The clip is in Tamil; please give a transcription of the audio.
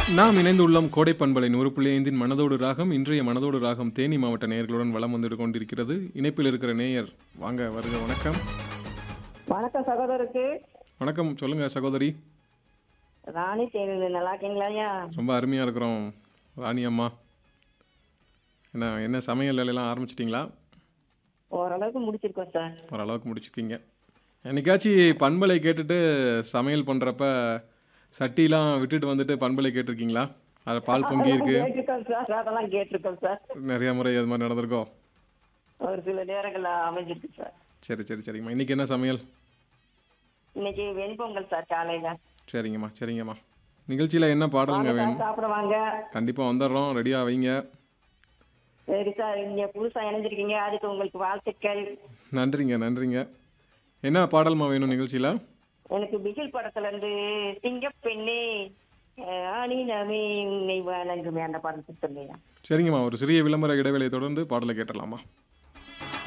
நாம் இணைந்துள்ளோம் கோடை பண்பலை நூறு புள்ளி ஐந்தின் மனதோடு ராகம் இன்றைய மனதோடு ராகம் தேனி மாவட்ட நேயர்களுடன் வலம் வந்துட்டு கொண்டிருக்கிறது இணைப்பில் இருக்கிற நேயர் வாங்க வருக வணக்கம் வணக்கம் சகோதரருக்கு வணக்கம் சொல்லுங்க சகோதரி ராணி தேனியில் நல்லா இருக்கீங்களா ஐயா ரொம்ப அருமையாக இருக்கிறோம் ராணி அம்மா என்ன என்ன சமையல் வேலையெல்லாம் ஆரம்பிச்சிட்டிங்களா ஓரளவுக்கு முடிச்சிருக்கோம் சார் ஓரளவுக்கு முடிச்சுக்கிங்க என்னைக்காச்சும் பண்பலை கேட்டுட்டு சமையல் பண்ணுறப்ப சட்டிலாம் விட்டுட்டு வந்துட்டு பண்பலை கேட்டிருக்கீங்களா அது பால் பொங்கி இருக்கு கேட்டிருக்கோம் சார் அதெல்லாம் கேட்டிருக்கோம் சார் நிறைய முறை அது மாதிரி நடந்திருக்கோ ஒரு சில நேரங்கள்ல அமைஞ்சிருக்கு சார் சரி சரி சரிங்கம்மா இன்னைக்கு என்ன சமையல் இன்னைக்கு வெண்பொங்கல் சார் காலையில சரிங்கம்மா சரிங்கம்மா நிகழ்ச்சியில் என்ன பாடலுங்க வாங்க வேணும் சார், சாப்பிட வாங்க கண்டிப்பாக வந்துடுறோம் ரெடியாக வைங்க சரி சார் நீங்க புதுசா இணைஞ்சிருக்கீங்க அதுக்கு உங்களுக்கு வாழ்த்துக்கள் நன்றிங்க நன்றிங்க என்ன பாடல்மா வேணும் நிகழ்ச்சியில் எனக்கு பிகில் படத்துல இருந்து சிங்கப்பெண்ணே ஆணினமே உன்னை வணங்குமே அந்த படத்துக்கு சொல்லுங்க சரிங்கம்மா ஒரு சிறிய விளம்பர இடைவேளையை தொடர்ந்து பாடலை கேட்டலாமா